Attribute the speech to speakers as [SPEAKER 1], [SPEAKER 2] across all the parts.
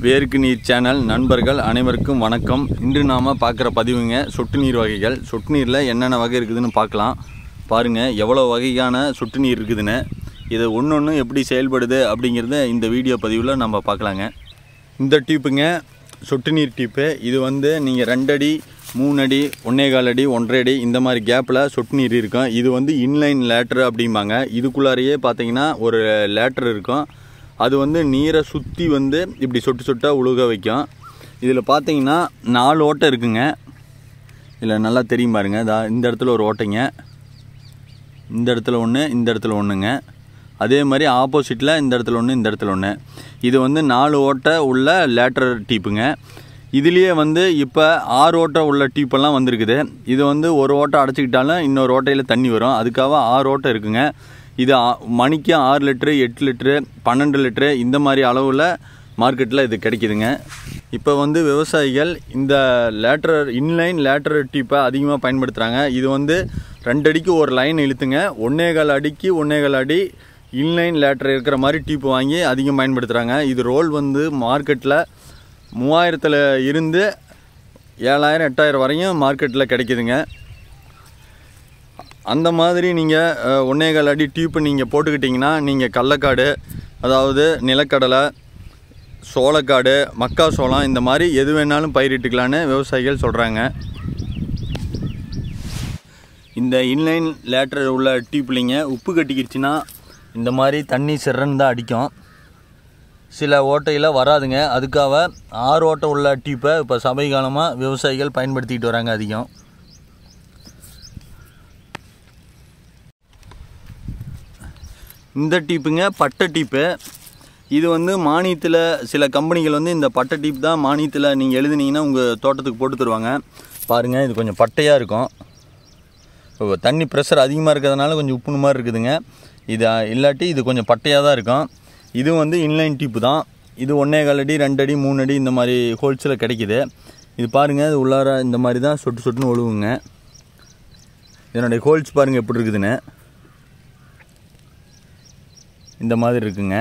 [SPEAKER 1] வேர்க்கு நீர் சேனல் நண்பர்கள் அனைவருக்கும் வணக்கம் இன்று நாம் பார்க்குற பதிவுங்க சொட்டு நீர் வகைகள் சொட்டு நீரில் என்னென்ன வகை இருக்குதுன்னு பார்க்கலாம் பாருங்கள் எவ்வளோ வகையான சொட்டு நீர் இருக்குதுன்னு இது ஒன்று ஒன்று எப்படி செயல்படுது அப்படிங்கிறத இந்த வீடியோ பதிவில் நம்ம பார்க்கலாங்க இந்த டியூப்புங்க சொட்டு நீர் டியூப்பு இது வந்து நீங்கள் ரெண்டடி மூணு அடி ஒன்றே கால் அடி ஒன்றரை அடி இந்த மாதிரி கேப்பில் சொட்டு நீர் இருக்கும் இது வந்து இன்லைன் லேட்ரு அப்படிம்பாங்க இதுக்குள்ளாரையே பார்த்தீங்கன்னா ஒரு லேட்ரு இருக்கும் அது வந்து நீரை சுற்றி வந்து இப்படி சொட்டு சொட்டாக உழுக வைக்கும் இதில் பார்த்தீங்கன்னா நாலு ஓட்டை இருக்குங்க இதில் நல்லா தெரியும் பாருங்க இதா இந்த இடத்துல ஒரு ஓட்டைங்க இந்த இடத்துல ஒன்று இந்த இடத்துல ஒன்றுங்க அதே மாதிரி ஆப்போசிட்டில் இந்த இடத்துல ஒன்று இந்த இடத்துல ஒன்று இது வந்து நாலு ஓட்டை உள்ள லேட்டர் டீப்புங்க இதுலேயே வந்து இப்போ ஆறு ஓட்டை உள்ள டீப்பெல்லாம் வந்திருக்குது இது வந்து ஒரு ஓட்டை அடைச்சிக்கிட்டாலும் இன்னொரு ஓட்டையில் தண்ணி வரும் அதுக்காக ஆறு ஓட்டை இருக்குங்க இது ஆ- மணிக்கு ஆறு லிட்ரு எட்டு லிட்ரு பன்னெண்டு லிட்ரு இந்த மாதிரி அளவில் மார்க்கெட்டில் இது கிடைக்குதுங்க இப்போ வந்து விவசாயிகள் இந்த லேட்டர் இன்லைன் லேட்டர் டீப்பை அதிகமாக பயன்படுத்துகிறாங்க இது வந்து ரெண்டு அடிக்கு ஒரு லைன் இழுத்துங்க ஒன்னே கால் அடிக்கு ஒன்னே கால் அடி இன்லைன் லேட்டர் இருக்கிற மாதிரி டீப்பு வாங்கி அதிகம் பயன்படுத்துகிறாங்க இது ரோல் வந்து மார்க்கெட்டில் மூவாயிரத்தில் இருந்து ஏழாயிரம் எட்டாயிரம் வரையும் மார்க்கெட்டில் கிடைக்குதுங்க அந்த மாதிரி நீங்கள் ஒன்னேகால் அடி டியூப்பு நீங்கள் போட்டுக்கிட்டிங்கன்னா நீங்கள் கடலக்காடு அதாவது நிலக்கடலை சோளக்காடு மக்கா சோளம் இந்த மாதிரி எது வேணாலும் பயிரிட்டுக்கலான்னு விவசாயிகள் சொல்கிறாங்க இந்த இன்லைன் லேட்டர் உள்ள டியூப்லிங்க உப்பு கட்டிக்கிடுச்சுன்னா இந்த மாதிரி தண்ணி சிறன்னு தான் அடிக்கும் சில ஓட்டையில் வராதுங்க அதுக்காக ஆறு ஓட்டை உள்ள டியூப்பை இப்போ சமீப காலமாக விவசாயிகள் பயன்படுத்திக்கிட்டு வராங்க அதிகம் இந்த டீப்புங்க பட்டை டீப்பு இது வந்து மானியத்தில் சில கம்பெனிகள் வந்து இந்த பட்டை டீப் தான் மானியத்தில் நீங்கள் எழுதுனீங்கன்னா உங்கள் தோட்டத்துக்கு போட்டு தருவாங்க பாருங்கள் இது கொஞ்சம் பட்டையாக இருக்கும் இப்போ தண்ணி ப்ரெஷர் அதிகமாக இருக்கிறதுனால கொஞ்சம் உப்புன மாதிரி இருக்குதுங்க இது அஹ், இல்லாட்டி இது கொஞ்சம் பட்டையாக தான் இருக்கும் இது வந்து இன்லைன் டீப்பு தான் இது ஒன்றே கால் அடி ரெண்டு அடி மூணு அடி இந்த மாதிரி ஹோல்ஸில் கிடைக்குது இது பாருங்கள் இது உள்ளார இந்த மாதிரி தான் சொட்டு சொட்டுன்னு ஒழுகுங்க இதனுடைய ஹோல்ஸ் பாருங்கள் எப்படி இருக்குதுன்னு இந்த மாதிரி இருக்குங்க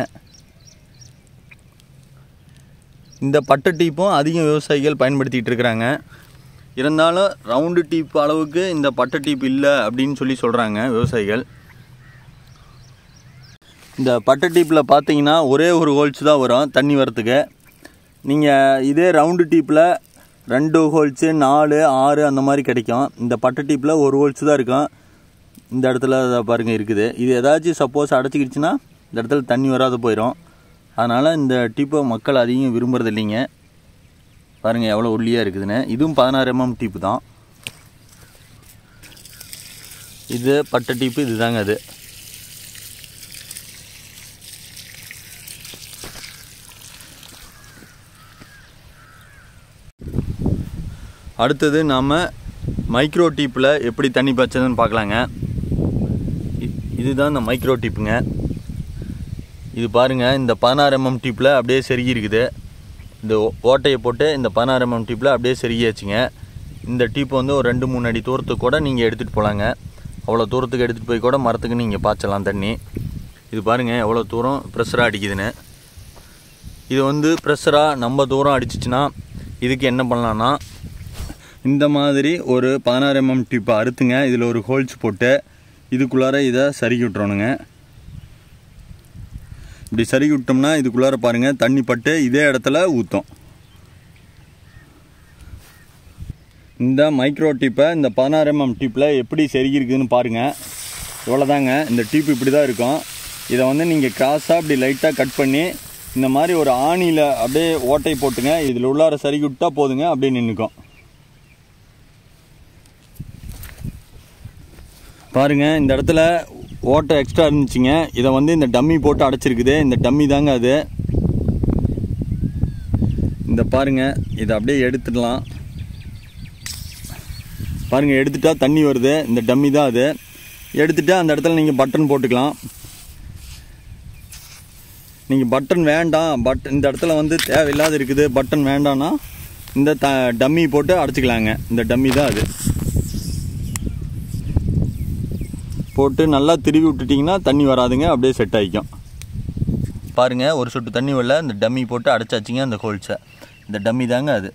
[SPEAKER 1] இந்த பட்டை டீப்பும் அதிகம் விவசாயிகள் பயன்படுத்திகிட்டு இருக்கிறாங்க இருந்தாலும் ரவுண்டு டீப் அளவுக்கு இந்த பட்டை டீப் இல்லை அப்படின்னு சொல்லி சொல்கிறாங்க விவசாயிகள் இந்த பட்டை டீப்பில் பார்த்தீங்கன்னா ஒரே ஒரு ஹோல்ஸ் தான் வரும் தண்ணி வரத்துக்கு நீங்கள் இதே ரவுண்டு டீப்பில் ரெண்டு ஹோல்ஸு நாலு ஆறு அந்த மாதிரி கிடைக்கும் இந்த பட்டை டீப்பில் ஒரு ஹோல்ஸ் தான் இருக்கும் இந்த இடத்துல இதை பாருங்க இருக்குது இது ஏதாச்சும் சப்போஸ் அடைச்சிக்கிடுச்சுன்னா இந்த இடத்துல தண்ணி வராத போயிடும் அதனால் இந்த டீப்பை மக்கள் அதிகம் விரும்புறது இல்லைங்க பாருங்கள் எவ்வளோ ஒல்லியாக இருக்குதுன்னு இதுவும் பதினாறு எம்எம் டீப்பு தான் இது பட்டை டீப்பு இதுதாங்க அது அடுத்தது நாம் மைக்ரோ டீப்பில் எப்படி தண்ணி பாய்ச்சதுன்னு பார்க்கலாங்க இ- இதுதான் இந்த மைக்ரோ டீப்புங்க இது பாருங்கள் இந்த பதினாறு எம்எம் டீப்பில் அப்படியே செருகி இருக்குது இந்த ஓ- ஓட்டையை போட்டு இந்த பதினாறு எம்எம் டீப்பில் அப்படியே செருகியாச்சுங்க இந்த டீப் வந்து ஒரு ரெண்டு மூணு அடி தூரத்துக்கு கூட நீங்கள் எடுத்துகிட்டு போகலாங்க அவ்வளோ தூரத்துக்கு எடுத்துகிட்டு போய் கூட மரத்துக்கு நீங்கள் பாய்ச்சலாம் தண்ணி இது பாருங்கள் எவ்வளோ தூரம் ப்ரெஷராக அடிக்குதுன்னு இது வந்து ப்ரெஷராக நம்ம தூரம் அடிச்சிச்சுன்னா இதுக்கு என்ன பண்ணலான்னா இந்த மாதிரி ஒரு பதினாறு எம்எம் டிப்பை அறுத்துங்க இதில் ஒரு ஹோல்ஸ் போட்டு இதுக்குள்ளார இதை சறுக்கி விட்றணுங்க இப்படி சறுக்கி விட்டோம்னா இதுக்குள்ளார பாருங்கள் தண்ணி பட்டு இதே இடத்துல ஊற்றும் இந்த மைக்ரோ டிப்பை இந்த பதினாறு எம்எம் டிப்பில் எப்படி செருகி இருக்குதுன்னு பாருங்கள் இவ்வளோதாங்க இந்த டிப் இப்படி தான் இருக்கும் இதை வந்து நீங்கள் கிராஸாக இப்படி லைட்டாக கட் பண்ணி இந்த மாதிரி ஒரு ஆணியில் அப்படியே ஓட்டை போட்டுங்க இதில் உள்ளார சறுக்கி விட்டா போதுங்க அப்படியே நின்றுக்கும் பாருங்க இந்த இடத்துல ஓட்டை எக்ஸ்ட்ரா இருந்துச்சுங்க இதை வந்து இந்த டம்மி போட்டு அடைச்சிருக்குது இந்த டம்மி தாங்க அது இந்த பாருங்க இதை அப்படியே எடுத்துடலாம் பாருங்க எடுத்துட்டா தண்ணி வருது இந்த டம்மி தான் அது எடுத்துட்டு அந்த இடத்துல நீங்கள் பட்டன் போட்டுக்கலாம் நீங்கள் பட்டன் வேண்டாம் பட் இந்த இடத்துல வந்து தேவையில்லாத இருக்குது பட்டன் வேண்டாம்னா இந்த த டம்மி போட்டு அடைச்சிக்கலாங்க இந்த டம்மி தான் அது போட்டு நல்லா திருவி விட்டுட்டிங்கன்னா தண்ணி வராதுங்க அப்படியே செட் ஆகிக்கும் பாருங்கள் ஒரு சொட்டு தண்ணி வரல இந்த டம்மி போட்டு அடைச்சாச்சிங்க அந்த ஹோல்ஸை இந்த டம்மி தாங்க அது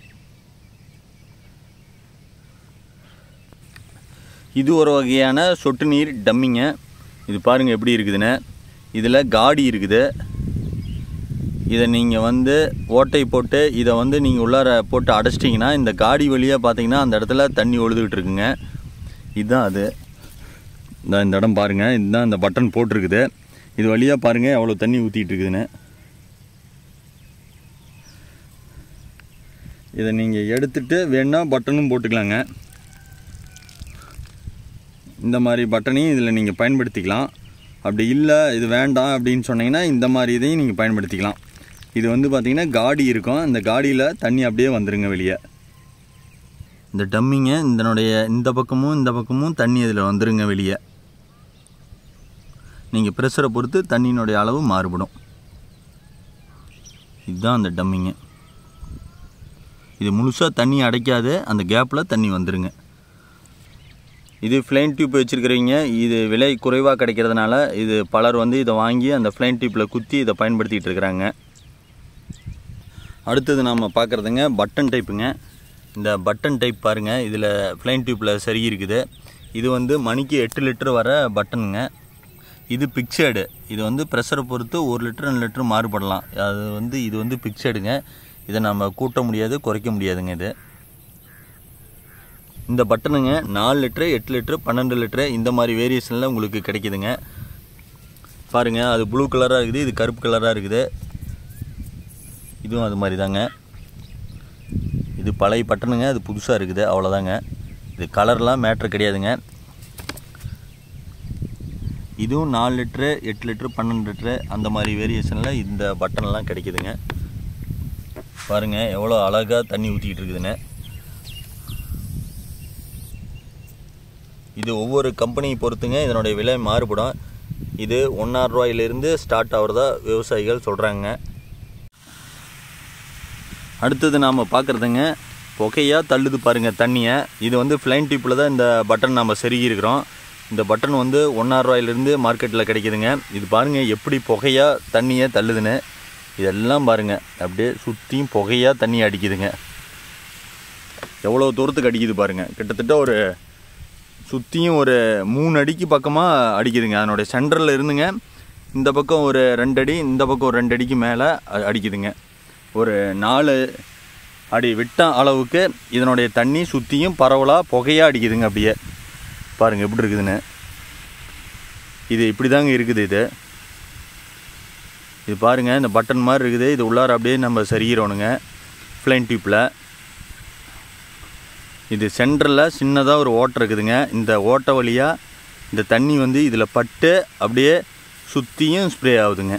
[SPEAKER 1] இது ஒரு வகையான சொட்டு நீர் டம்மிங்க இது பாருங்கள் எப்படி இருக்குதுன்னு இதில் காடி இருக்குது இதை நீங்கள் வந்து ஓட்டை போட்டு இதை வந்து நீங்கள் உள்ளார போட்டு அடைச்சிட்டிங்கன்னா இந்த காடி வழியாக பார்த்தீங்கன்னா அந்த இடத்துல தண்ணி ஒழுதுகிட்டு இருக்குங்க இதுதான் அது இந்த இந்த இடம் பாருங்கள் இதுதான் இந்த பட்டன் போட்டிருக்குது இது வழியாக பாருங்கள் எவ்வளோ தண்ணி ஊற்றிட்டு இருக்குதுன்னு இதை நீங்கள் எடுத்துட்டு வேணா பட்டனும் போட்டுக்கலாங்க இந்த மாதிரி பட்டனையும் இதில் நீங்கள் பயன்படுத்திக்கலாம் அப்படி இல்லை இது வேண்டாம் அப்படின்னு சொன்னீங்கன்னா இந்த மாதிரி இதையும் நீங்கள் பயன்படுத்திக்கலாம் இது வந்து பார்த்திங்கன்னா காடி இருக்கும் இந்த காடியில் தண்ணி அப்படியே வந்துருங்க வெளியே இந்த டம்மிங்க இதனுடைய இந்த பக்கமும் இந்த பக்கமும் தண்ணி இதில் வந்துருங்க வெளியே நீங்கள் ப்ரெஷரை பொறுத்து தண்ணியினுடைய அளவு மாறுபடும் இதுதான் அந்த டம்மிங்க இது முழுசாக தண்ணி அடைக்காது அந்த கேப்பில் தண்ணி வந்துருங்க இது ஃப்ளைன் டியூப் வச்சுருக்கிறவங்க இது விலை குறைவாக கிடைக்கிறதுனால இது பலர் வந்து இதை வாங்கி அந்த ஃப்ளைன் டியூப்பில் குத்தி இதை பயன்படுத்திகிட்டு இருக்கிறாங்க அடுத்தது நாம் பார்க்குறதுங்க பட்டன் டைப்புங்க இந்த பட்டன் டைப் பாருங்கள் இதில் ஃப்ளைன் டியூப்பில் சரி இருக்குது இது வந்து மணிக்கு எட்டு லிட்டர் வர பட்டனுங்க இது பிக்சடு இது வந்து ப்ரெஷரை பொறுத்து ஒரு லிட்டர் ரெண்டு லிட்டர் மாறுபடலாம் அது வந்து இது வந்து பிக்சடுங்க இதை நம்ம கூட்ட முடியாது குறைக்க முடியாதுங்க இது இந்த பட்டனுங்க நாலு லிட்ரு எட்டு லிட்ரு பன்னெண்டு லிட்ரு இந்த மாதிரி வேரியேஷனில் உங்களுக்கு கிடைக்குதுங்க பாருங்கள் அது ப்ளூ கலராக இருக்குது இது கருப்பு கலராக இருக்குது இதுவும் அது மாதிரி தாங்க இது பழைய பட்டனுங்க அது புதுசாக இருக்குது அவ்வளோதாங்க இது கலர்லாம் மேட்ரு கிடையாதுங்க இதுவும் நாலு லிட்ரு எட்டு லிட்ரு பன்னெண்டு லிட்ரு அந்த மாதிரி வேரியேஷனில் இந்த பட்டன்லாம் கிடைக்குதுங்க பாருங்கள் எவ்வளோ அழகாக தண்ணி ஊற்றிக்கிட்டு இருக்குதுன்னு இது ஒவ்வொரு கம்பெனியை பொறுத்துங்க இதனுடைய விலை மாறுபடும் இது ஒன்றாயிரம் ரூபாயிலிருந்து ஸ்டார்ட் ஆகிறதா விவசாயிகள் சொல்கிறாங்க அடுத்தது நாம் பார்க்குறதுங்க புகையாக தள்ளுது பாருங்கள் தண்ணியை இது வந்து ஃப்ளைன் டியூப்பில் தான் இந்த பட்டன் நம்ம செருகியிருக்கிறோம் இந்த பட்டன் வந்து ஒன்றாயிரம் ரூபாயிலிருந்து மார்க்கெட்டில் கிடைக்குதுங்க இது பாருங்கள் எப்படி புகையாக தண்ணியை தள்ளுதுன்னு இதெல்லாம் பாருங்கள் அப்படியே சுற்றியும் புகையாக தண்ணி அடிக்குதுங்க எவ்வளோ தூரத்துக்கு அடிக்குது பாருங்கள் கிட்டத்தட்ட ஒரு சுற்றியும் ஒரு மூணு அடிக்கு பக்கமாக அடிக்குதுங்க அதனுடைய சென்டரில் இருந்துங்க இந்த பக்கம் ஒரு ரெண்டு அடி இந்த பக்கம் ஒரு ரெண்டு அடிக்கு மேலே அ- அடிக்குதுங்க ஒரு நாலு அடி விட்ட அளவுக்கு இதனுடைய தண்ணி சுற்றியும் பரவலாக புகையாக அடிக்குதுங்க அப்படியே பாருங்கள் எப்படி இருக்குதுன்னு இது இப்படி தாங்க இருக்குது இது இது பாருங்கள் இந்த பட்டன் மாதிரி இருக்குது இது உள்ளார அப்படியே நம்ம சரிகிறோனுங்க ஃப்ளைன் டியூப்பில் இது சென்டரில் சின்னதாக ஒரு ஓட்டை இருக்குதுங்க இந்த ஓட்டை வழியாக இந்த தண்ணி வந்து இதில் பட்டு அப்படியே சுற்றியும் ஸ்ப்ரே ஆகுதுங்க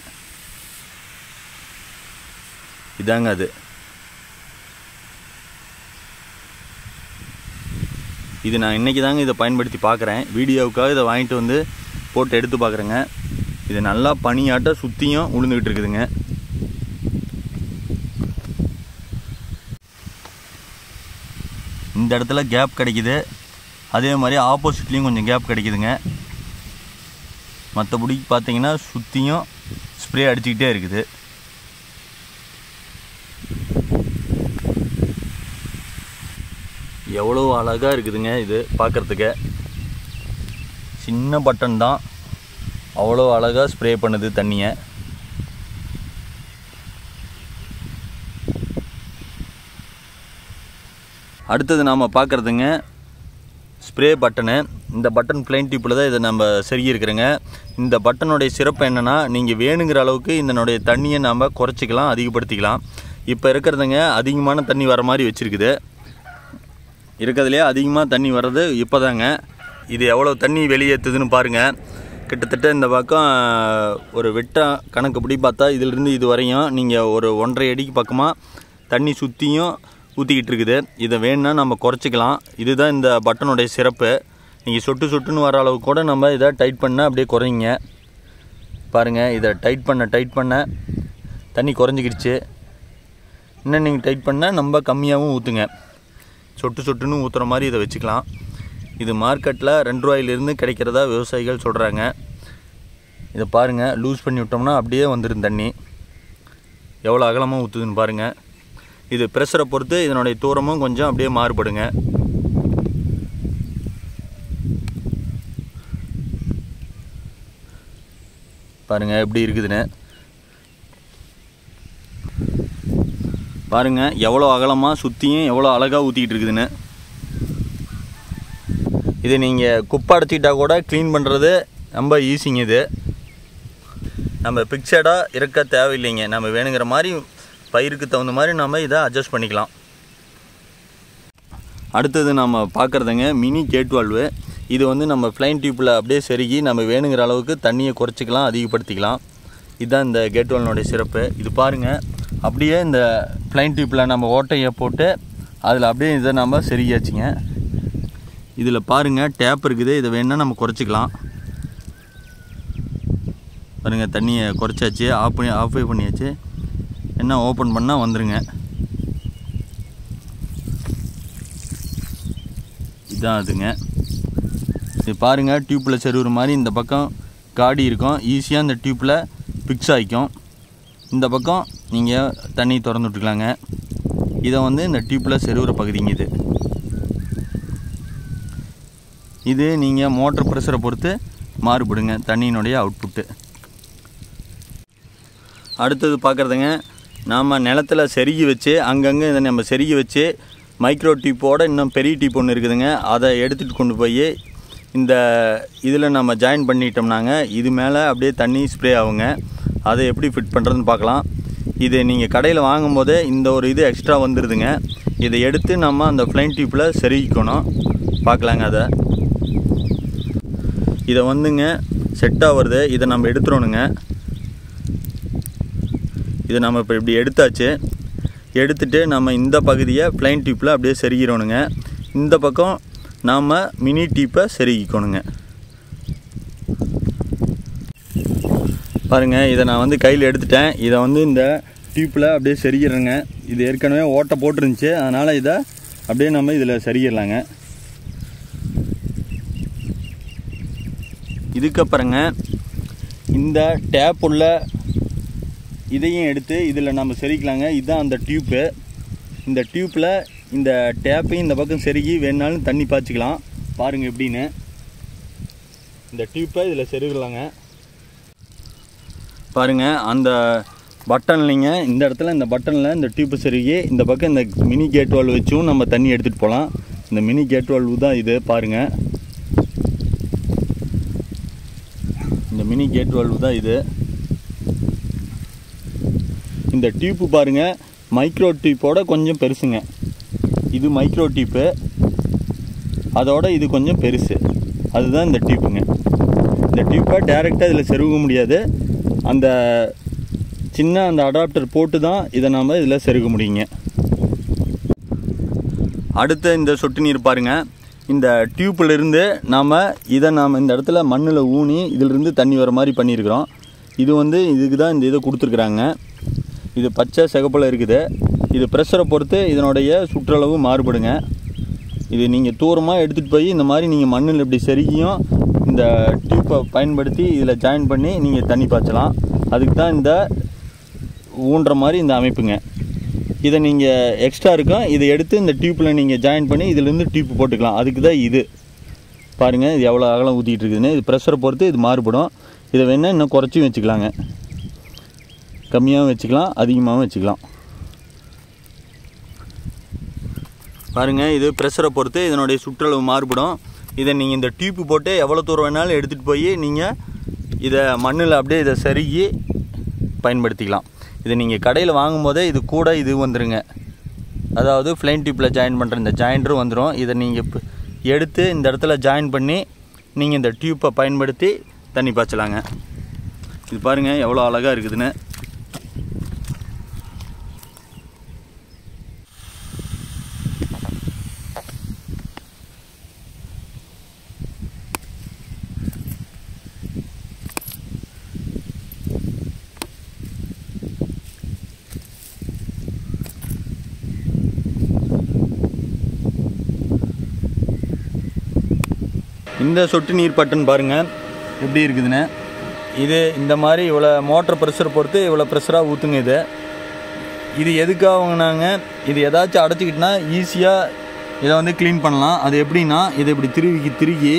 [SPEAKER 1] இதாங்க அது இது நான் இன்றைக்கி தாங்க இதை பயன்படுத்தி பார்க்குறேன் வீடியோவுக்காக இதை வாங்கிட்டு வந்து போட்டு எடுத்து பார்க்குறேங்க இது நல்லா பனியாட்ட சுற்றியும் உளுந்துக்கிட்டு இருக்குதுங்க இந்த இடத்துல கேப் கிடைக்குது அதே மாதிரி ஆப்போசிட்லேயும் கொஞ்சம் கேப் கிடைக்குதுங்க மற்றபடி பார்த்தீங்கன்னா சுற்றியும் ஸ்ப்ரே அடிச்சுக்கிட்டே இருக்குது எவ்வளோ அழகாக இருக்குதுங்க இது பார்க்குறதுக்கு சின்ன பட்டன் தான் அவ்வளோ அழகாக ஸ்ப்ரே பண்ணுது தண்ணியை அடுத்தது நாம் பார்க்குறதுங்க ஸ்ப்ரே பட்டனு இந்த பட்டன் பிளைன் டியூப்பில் தான் இதை நம்ம செருகியிருக்கிறோங்க இந்த பட்டனுடைய சிறப்பு என்னென்னா நீங்கள் வேணுங்கிற அளவுக்கு இதனுடைய தண்ணியை நாம் குறைச்சிக்கலாம் அதிகப்படுத்திக்கலாம் இப்போ இருக்கிறதுங்க அதிகமான தண்ணி வர மாதிரி வச்சுருக்குது இருக்கிறதுலே அதிகமாக தண்ணி வர்றது இப்போ தாங்க இது எவ்வளோ தண்ணி வெளியேற்றுதுன்னு பாருங்கள் கிட்டத்தட்ட இந்த பக்கம் ஒரு வெட்ட கணக்குப்படி பார்த்தா இதிலிருந்து இது வரையும் நீங்கள் ஒரு ஒன்றரை அடிக்கு பக்கமாக தண்ணி சுற்றியும் ஊற்றிக்கிட்டு இருக்குது இதை வேணும்னா நம்ம குறைச்சிக்கலாம் இதுதான் இந்த பட்டனுடைய சிறப்பு நீங்கள் சொட்டு சொட்டுன்னு வர அளவுக்கு கூட நம்ம இதை டைட் பண்ண அப்படியே குறைங்க பாருங்கள் இதை டைட் பண்ண டைட் பண்ண தண்ணி குறைஞ்சிக்கிடுச்சு இன்னும் நீங்கள் டைட் பண்ணால் நம்ம கம்மியாகவும் ஊற்றுங்க சொட்டு சொட்டுன்னு ஊற்றுற மாதிரி இதை வச்சுக்கலாம் இது மார்க்கெட்டில் ரெண்டு ரூபாயிலிருந்து கிடைக்கிறதா விவசாயிகள் சொல்கிறாங்க இதை பாருங்கள் லூஸ் பண்ணி விட்டோம்னா அப்படியே வந்துடும் தண்ணி எவ்வளோ அகலமாக ஊற்றுதுன்னு பாருங்கள் இது ப்ரெஷரை பொறுத்து இதனுடைய தூரமும் கொஞ்சம் அப்படியே மாறுபடுங்க பாருங்கள் எப்படி இருக்குதுன்னு பாருங்கள் எவ்வளோ அகலமாக சுற்றியும் எவ்வளோ அழகாக ஊற்றிக்கிட்டு இருக்குதுன்னு இது நீங்கள் குப்பை அடைச்சிக்கிட்டா கூட க்ளீன் பண்ணுறது ரொம்ப ஈஸிங்க இது நம்ம பிக்சடாக இருக்க தேவையில்லைங்க நம்ம வேணுங்கிற மாதிரி பயிருக்கு தகுந்த மாதிரி நம்ம இதை அட்ஜஸ்ட் பண்ணிக்கலாம் அடுத்தது நம்ம பார்க்குறதுங்க மினி கேட் வால்வு இது வந்து நம்ம ஃப்ளைன் டியூப்பில் அப்படியே செருகி நம்ம வேணுங்கிற அளவுக்கு தண்ணியை குறைச்சிக்கலாம் அதிகப்படுத்திக்கலாம் இதுதான் இந்த கேட் வால்னுடைய சிறப்பு இது பாருங்கள் அப்படியே இந்த ஃப்ளைன் டியூப்பில் நம்ம ஓட்டையை போட்டு அதில் அப்படியே இதை நம்ம செருகியாச்சுங்க இதில் பாருங்கள் டேப் இருக்குது இதை வேணால் நம்ம குறைச்சிக்கலாம் பாருங்கள் தண்ணியை குறைச்சாச்சு ஆஃப் பண்ணி ஆஃப் பண்ணியாச்சு என்ன ஓப்பன் பண்ணால் வந்துருங்க இதான் அதுங்க இது பாருங்கள் டியூப்பில் செருவுற மாதிரி இந்த பக்கம் காடி இருக்கும் ஈஸியாக இந்த டியூப்பில் ஃபிக்ஸ் ஆகிக்கும் இந்த பக்கம் நீங்கள் தண்ணி திறந்து விட்டுக்கலாங்க இதை வந்து இந்த டியூப்பில் செருவுற பகுதிங்க இது இது நீங்கள் மோட்டர் ப்ரெஷரை பொறுத்து மாறுபடுங்க தண்ணியினுடைய அவுட்புட்டு அடுத்தது பார்க்குறதுங்க நாம் நிலத்தில் செருகி வச்சு அங்கங்கே இதை நம்ம செருகி வச்சு மைக்ரோ டியூப்போட இன்னும் பெரிய டியூப் ஒன்று இருக்குதுங்க அதை எடுத்துகிட்டு கொண்டு போய் இந்த இதில் நம்ம ஜாயின் பண்ணிட்டோம்னாங்க இது மேலே அப்படியே தண்ணி ஸ்ப்ரே ஆகுங்க அதை எப்படி ஃபிட் பண்ணுறதுன்னு பார்க்கலாம் இது நீங்கள் கடையில் வாங்கும்போதே இந்த ஒரு இது எக்ஸ்ட்ரா வந்துடுதுங்க இதை எடுத்து நம்ம அந்த ஃப்ளைன் டியூப்பில் செருகிக்கணும் பார்க்கலாங்க அதை இதை வந்துங்க செட்டாக வருது இதை நம்ம எடுத்துடணுங்க இதை நம்ம இப்போ இப்படி எடுத்தாச்சு எடுத்துட்டு நம்ம இந்த பகுதியை ஃப்ளைன் டியூப்பில் அப்படியே செருகிடணுங்க இந்த பக்கம் நாம் மினி டியூப்பை செருகிக்கணுங்க பாருங்கள் இதை நான் வந்து கையில் எடுத்துட்டேன் இதை வந்து இந்த டியூப்பில் அப்படியே செருகிடுறேங்க இது ஏற்கனவே ஓட்டை போட்டுருந்துச்சு அதனால் இதை அப்படியே நம்ம இதில் செருகிடலாங்க இதுக்கப்புறங்க இந்த டேப் உள்ள இதையும் எடுத்து இதில் நம்ம செருகிக்கலாங்க இதுதான் அந்த டியூப்பு இந்த டியூப்பில் இந்த டேப்பையும் இந்த பக்கம் செருகி வேணாலும் தண்ணி பாய்ச்சிக்கலாம் பாருங்கள் எப்படின்னு இந்த டியூப்பை இதில் செருகலாங்க பாருங்கள் அந்த பட்டன்லிங்க இந்த இடத்துல இந்த பட்டனில் இந்த டியூப்பை செருகி இந்த பக்கம் இந்த மினி கேட் வால்வ் வச்சும் நம்ம தண்ணி எடுத்துகிட்டு போகலாம் இந்த மினி கேட் வால்வு தான் இது பாருங்கள் இந்த மினி கேட் வால்வு தான் இது இந்த டியூப்பு பாருங்கள் மைக்ரோ டியூப்போட கொஞ்சம் பெருசுங்க இது மைக்ரோ டியூப்பு அதோட இது கொஞ்சம் பெருசு அதுதான் இந்த டியூப்புங்க இந்த டியூப்பை டைரெக்டாக இதில் செருக முடியாது அந்த சின்ன அந்த அடாப்டர் போட்டு தான் இதை நாம் இதில் செருக முடியுங்க அடுத்த இந்த சொட்டு நீர் பாருங்கள் இந்த டியூப்பில் இருந்து நாம் இதை நாம் இந்த இடத்துல மண்ணில் ஊனி இதிலிருந்து தண்ணி வர மாதிரி பண்ணியிருக்கிறோம் இது வந்து இதுக்கு தான் இந்த இதை கொடுத்துருக்குறாங்க இது பச்சை சிகப்பில் இருக்குது இது ப்ரெஷரை பொறுத்து இதனுடைய சுற்றளவு மாறுபடுங்க இது நீங்கள் தூரமாக எடுத்துகிட்டு போய் இந்த மாதிரி நீங்கள் மண்ணில் இப்படி செருகியும் இந்த டியூப்பை பயன்படுத்தி இதில் ஜாயின் பண்ணி நீங்கள் தண்ணி பாய்ச்சலாம் அதுக்கு தான் இந்த ஊன்ற மாதிரி இந்த அமைப்புங்க இதை நீங்கள் எக்ஸ்ட்ரா இருக்கும் இதை எடுத்து இந்த டியூப்பில் நீங்கள் ஜாயின் பண்ணி இதிலேருந்து டியூப் போட்டுக்கலாம் அதுக்கு தான் இது பாருங்கள் இது எவ்வளோ அகலம் ஊற்றிட்டு இருக்குதுன்னு இது ப்ரெஷரை பொறுத்து இது மாறுபடும் இதை வேணால் இன்னும் குறைச்சியும் வச்சுக்கலாங்க கம்மியாகவும் வச்சுக்கலாம் அதிகமாகவும் வச்சுக்கலாம் பாருங்கள் இது ப்ரெஷரை பொறுத்து இதனுடைய சுற்றளவு மாறுபடும் இதை நீங்கள் இந்த டியூப்பு போட்டு எவ்வளோ தூரம் வேணாலும் எடுத்துகிட்டு போய் நீங்கள் இதை மண்ணில் அப்படியே இதை செருகி பயன்படுத்திக்கலாம் இதை நீங்கள் கடையில் வாங்கும்போதே இது கூட இது வந்துருங்க அதாவது ஃப்ளைன் டியூப்பில் ஜாயின் பண்ணுற இந்த ஜாயிண்டரும் வந்துடும் இதை நீங்கள் இப்போ எடுத்து இந்த இடத்துல ஜாயின் பண்ணி நீங்கள் இந்த டியூப்பை பயன்படுத்தி தண்ணி பாய்ச்சலாங்க இது பாருங்கள் எவ்வளோ அழகாக இருக்குதுன்னு இந்த சொட்டு நீர் பட்டன் பாருங்கள் எப்படி இருக்குதுன்னு இது இந்த மாதிரி இவ்வளோ மோட்டர் ப்ரெஷர் பொறுத்து இவ்வளோ ப்ரெஷராக ஊற்றுங்க இது இது எதுக்காக வாங்கினாங்க இது ஏதாச்சும் அடைச்சிக்கிட்டுனா ஈஸியாக இதை வந்து க்ளீன் பண்ணலாம் அது எப்படின்னா இதை இப்படி திருவிக்கி திருகி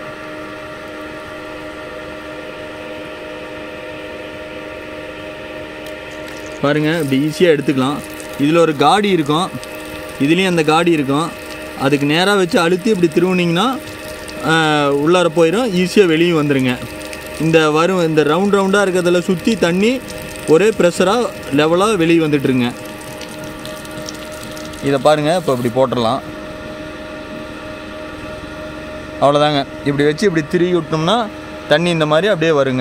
[SPEAKER 1] பாருங்கள் இப்படி ஈஸியாக எடுத்துக்கலாம் இதில் ஒரு காடி இருக்கும் இதுலேயும் அந்த காடி இருக்கும் அதுக்கு நேராக வச்சு அழுத்தி இப்படி திருவுனிங்கன்னா ஆஹ், உள்ளார போயிடும் ஈஸியாக வெளியே வந்துடுங்க இந்த வரும் இந்த ரவுண்ட் ரவுண்டாக இருக்கிறதுல சுற்றி தண்ணி ஒரே ப்ரெஷராக லெவலாக வெளியே வந்துட்டுருங்க இதை பாருங்கள் இப்போ இப்படி போட்டுடலாம் அவ்வளோதாங்க இப்படி வச்சு இப்படி திருகி விட்டோம்னா தண்ணி இந்த மாதிரி அப்படியே வருங்க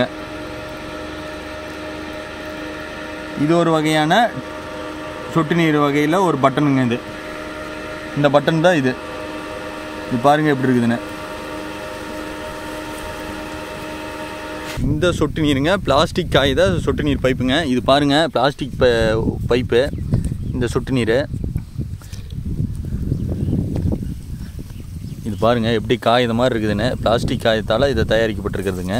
[SPEAKER 1] இது ஒரு வகையான சொட்டு நீர் வகையில் ஒரு பட்டனுங்க இது இந்த பட்டன் தான் இது இது பாருங்க எப்படி இருக்குதுன்னு இந்த சொட்டு நீருங்க பிளாஸ்டிக் காகித சொட்டு நீர் பைப்புங்க இது பாருங்க பிளாஸ்டிக் ப பைப்பு இந்த சொட்டு நீர் இது பாருங்க எப்படி காகித மாதிரி இருக்குதுன்னு பிளாஸ்டிக் காகிதத்தால் இதை தயாரிக்கப்பட்டிருக்கிறதுங்க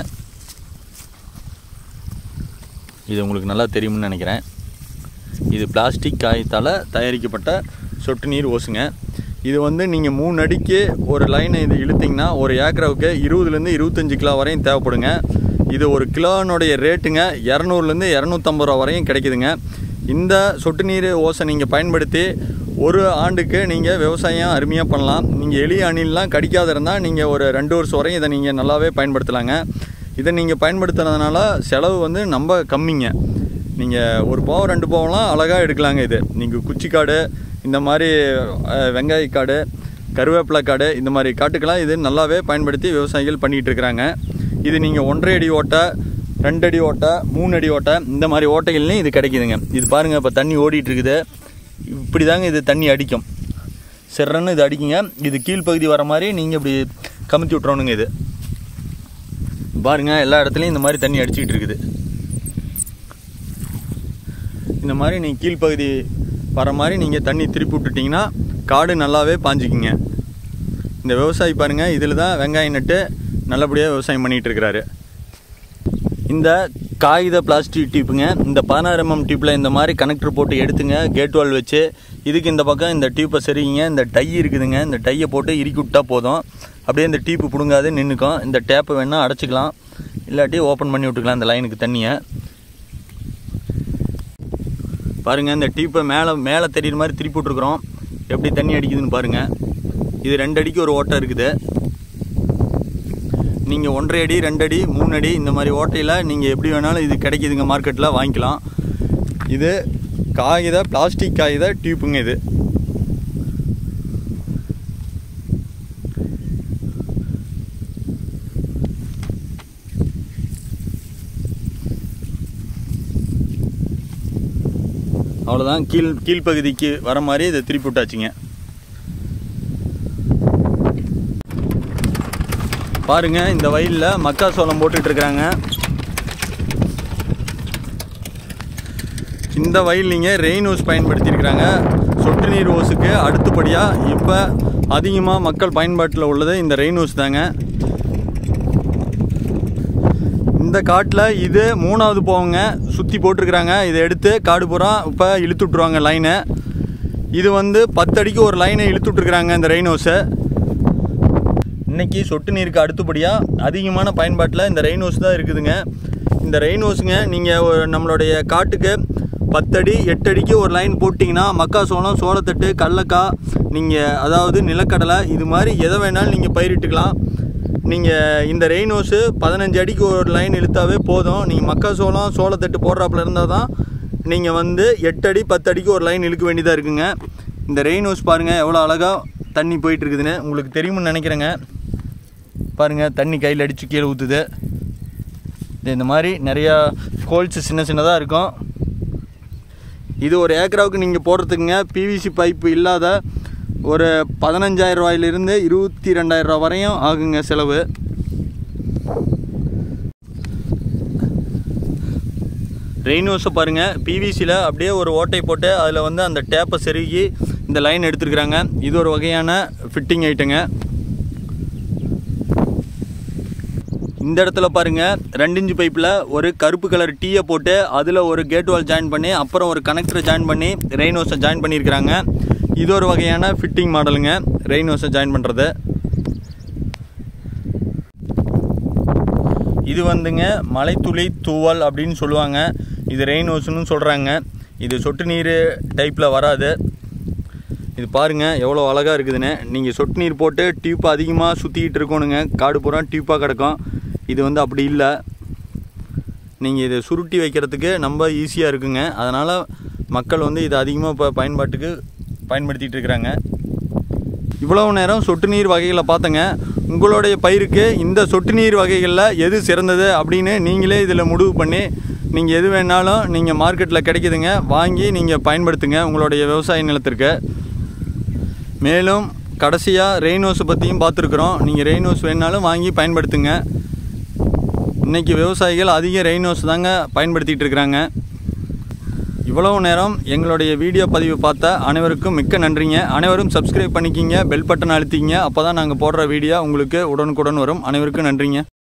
[SPEAKER 1] இது உங்களுக்கு நல்லா தெரியும்னு நினைக்கிறேன் இது பிளாஸ்டிக் காயத்தால் தயாரிக்கப்பட்ட சொட்டு நீர் ஓசுங்க இது வந்து நீங்கள் மூணு அடிக்கு ஒரு லைனை இது இழுத்தீங்கன்னா ஒரு ஏக்கராவுக்கு இருபதுலேருந்து இருபத்தஞ்சி கிலோ வரையும் தேவைப்படுங்க இது ஒரு கிலோனுடைய ரேட்டுங்க இரநூறுலேருந்து இரநூத்தம்பது ரூபா வரையும் கிடைக்குதுங்க இந்த சொட்டு நீர் ஓசை நீங்கள் பயன்படுத்தி ஒரு ஆண்டுக்கு நீங்கள் விவசாயம் அருமையாக பண்ணலாம் நீங்கள் எலி அணிலெலாம் கடிக்காத இருந்தால் நீங்கள் ஒரு ரெண்டு வருஷம் வரையும் இதை நீங்கள் நல்லாவே பயன்படுத்தலாங்க இதை நீங்கள் பயன்படுத்துறதுனால செலவு வந்து ரொம்ப கம்மிங்க நீங்கள் ஒரு பாவம் ரெண்டு பாவம்லாம் அழகாக எடுக்கலாங்க இது நீங்கள் குச்சிக்காடு இந்த மாதிரி அஹ், வெங்காய காடு கருவேப்பிலை காடு இந்த மாதிரி காட்டுக்கெல்லாம் இது நல்லாவே பயன்படுத்தி விவசாயிகள் பண்ணிகிட்டு இருக்கிறாங்க இது நீங்கள் ஒன்றரை அடி ஓட்டை ரெண்டு அடி ஓட்டை மூணு அடி ஓட்டை இந்த மாதிரி ஓட்டைகள்லையும் இது கிடைக்குதுங்க இது பாருங்கள் இப்போ தண்ணி ஓடிட்டு இருக்குது இப்படி தாங்க இது தண்ணி அடிக்கும் சிறன்னு இது அடிக்குங்க இது கீழ்ப்பகுதி வர மாதிரி நீங்கள் இப்படி கமுத்தி விட்றோனுங்க இது பாருங்க எல்லா இடத்துலையும் இந்த மாதிரி தண்ணி அடிச்சுக்கிட்டு இருக்குது இந்த மாதிரி நீங்கள் கீழ்ப்பகுதி வர மாதிரி நீங்கள் தண்ணி திருப்பி விட்டுட்டிங்கன்னா காடு நல்லாவே பாஞ்சிக்குங்க இந்த விவசாயி பாருங்கள் இதில் தான் வெங்காயம் நட்டு நல்லபடியாக விவசாயம் பண்ணிகிட்டு இருக்கிறாரு இந்த காகித பிளாஸ்டிக் டியூப்புங்க இந்த பதினாறு எம்எம் டியூப்பில் இந்த மாதிரி கனெக்டர் போட்டு எடுத்துங்க கேட் வால் வச்சு இதுக்கு இந்த பக்கம் இந்த டியூப்பை சரிங்க இந்த டை இருக்குதுங்க இந்த டையை போட்டு இறுக்கி விட்டா போதும் அப்படியே இந்த டியூப்பு பிடுங்காது நின்றுக்கும் இந்த டேப்பை வேணால் அடைச்சிக்கலாம் இல்லாட்டி ஓப்பன் பண்ணி விட்டுக்கலாம் இந்த லைனுக்கு தண்ணியை பாருங்கள் இந்த டியூப்பை மேலே மேலே தெரியுற மாதிரி திருப்பி விட்ருக்குறோம் எப்படி தண்ணி அடிக்குதுன்னு பாருங்கள் இது ரெண்டு அடிக்கு ஒரு ஓட்டை இருக்குது நீங்கள் ஒன்றரை அடி ரெண்டு அடி மூணு அடி இந்த மாதிரி ஓட்டையில் நீங்கள் எப்படி வேணாலும் இது கிடைக்குதுங்க மார்க்கெட்டில் வாங்கிக்கலாம் இது காகித பிளாஸ்டிக் காகித டியூப்புங்க இது அவ்வளோதான் கீழ் கீழ்ப்பகுதிக்கு வர மாதிரி இதை திருப்பி விட்டாச்சுங்க பாருங்க இந்த வயலில் மக்காசோளம் போட்டுட்டு இருக்கிறாங்க இந்த வயல் நீங்கள் ரெயின் ஹோஸ் பயன்படுத்தியிருக்கிறாங்க சொட்டு நீர் ஹோஸுக்கு அடுத்தபடியாக இப்போ அதிகமாக மக்கள் பயன்பாட்டில் உள்ளது இந்த ரெயின் ஹோஸ் தாங்க இந்த காட்டில் இது மூணாவது போவங்க சுற்றி போட்டிருக்கிறாங்க இதை எடுத்து காடு பூரா இப்போ இழுத்து விட்ருவாங்க லைனை இது வந்து பத்து அடிக்கு ஒரு லைனை இழுத்து விட்ருக்குறாங்க இந்த ரெயின் ஹோஸை இன்னைக்கு சொட்டு நீருக்கு அடுத்தபடியாக அதிகமான பயன்பாட்டில் இந்த ரெயின் ஹோஸ் தான் இருக்குதுங்க இந்த ரெயின் ஹோஸுங்க நீங்கள் நம்மளுடைய காட்டுக்கு பத்தடி எட்டு அடிக்கு ஒரு லைன் போட்டிங்கன்னா மக்காசோளம் சோளத்தட்டு கடலக்காய் நீங்கள் அதாவது நிலக்கடலை இது மாதிரி எதை வேணாலும் நீங்கள் பயிரிட்டுக்கலாம் நீங்கள் இந்த ரெயின் ஹோஸு பதினஞ்சு அடிக்கு ஒரு லைன் இழுத்தாவே போதும் நீங்கள் மக்காசோளம் சோளத்தட்டு போடுறாப்புல இருந்தால் தான் நீங்கள் வந்து எட்டு அடி பத்து அடிக்கு ஒரு லைன் இழுக்க வேண்டியதாக இருக்குங்க இந்த ரெயின் ஹோஸ் பாருங்கள் எவ்வளோ அழகாக தண்ணி போயிட்டு இருக்குதுன்னு உங்களுக்கு தெரியும்னு நினைக்கிறேங்க பாருங்கள் தண்ணி கையில் அடித்து கீழே ஊற்றுது இது இந்த மாதிரி நிறையா ஹோல்ஸ் சின்ன சின்னதாக இருக்கும் இது ஒரு ஏக்கராவுக்கு நீங்கள் போடுறதுக்குங்க பிவிசி பைப்பு இல்லாத ஒரு பதினஞ்சாயிரம் ரூபாயிலிருந்து இருபத்தி ரெண்டாயிரம் ரூபா வரையும் ஆகுங்க செலவு ரெயின் ஹோஸை பாருங்கள் பிவிசியில் அப்படியே ஒரு ஓட்டை போட்டு அதில் வந்து அந்த டேப்பை செருகி இந்த லைன் எடுத்துருக்குறாங்க இது ஒரு வகையான ஃபிட்டிங் ஐட்டங்க இந்த இடத்துல பாருங்கள் ரெண்டு இன்ச்சு பைப்பில் ஒரு கருப்பு கலர் டீயை போட்டு அதில் ஒரு கேட் வால் ஜாயின் பண்ணி அப்புறம் ஒரு கனெக்டரை ஜாயின் பண்ணி ரெயினோஸை ஜாயின் பண்ணியிருக்கிறாங்க இது ஒரு வகையான ஃபிட்டிங் மாடலுங்க ரெயினோஸை ஜாயின் பண்ணுறது இது வந்துங்க மலைத்துளி தூவல் அப்படின்னு சொல்லுவாங்க இது ரெயின் ஹவுஸ்னு சொல்கிறாங்க இது சொட்டு நீர் டைப்பில் வராது இது பாருங்கள் எவ்வளோ அழகாக இருக்குதுன்னு நீங்கள் சொட்டு நீர் போட்டு டியூப் அதிகமாக சுற்றிக்கிட்டு இருக்கணுங்க காடு பூரா டியூப்பாக கிடக்கும் இது வந்து அப்படி இல்லை நீங்கள் இதை சுருட்டி வைக்கிறதுக்கு ரொம்ப ஈஸியாக இருக்குங்க அதனால் மக்கள் வந்து இதை அதிகமாக இப்போ பயன்பாட்டுக்கு பயன்படுத்திகிட்டு இருக்கிறாங்க இவ்வளவு நேரம் சொட்டு நீர் வகைகளை பார்த்தங்க உங்களுடைய பயிருக்கு இந்த சொட்டு நீர் வகைகளில் எது சிறந்தது அப்படின்னு நீங்களே இதில் முடிவு பண்ணி நீங்கள் எது வேணாலும் நீங்கள் மார்க்கெட்டில் கிடைக்குதுங்க வாங்கி நீங்கள் பயன்படுத்துங்க உங்களுடைய விவசாய நிலத்திற்கு மேலும் கடைசியாக ரெயினோஸை பற்றியும் பார்த்துருக்குறோம் நீங்கள் ரெயினோஸ் வேணாலும் வாங்கி பயன்படுத்துங்க இன்றைக்கி விவசாயிகள் அதிக ரெயினோஸ் தாங்க பயன்படுத்திகிட்டு இருக்கிறாங்க இவ்வளவு நேரம் எங்களுடைய வீடியோ பதிவு பார்த்த அனைவருக்கும் மிக்க நன்றிங்க அனைவரும் சப்ஸ்கிரைப் பண்ணிக்கிங்க பெல் பட்டன் அழுத்திங்க அப்போ தான் நாங்கள் போடுற வீடியோ உங்களுக்கு உடனுக்குடன் வரும் அனைவருக்கும் நன்றிங்க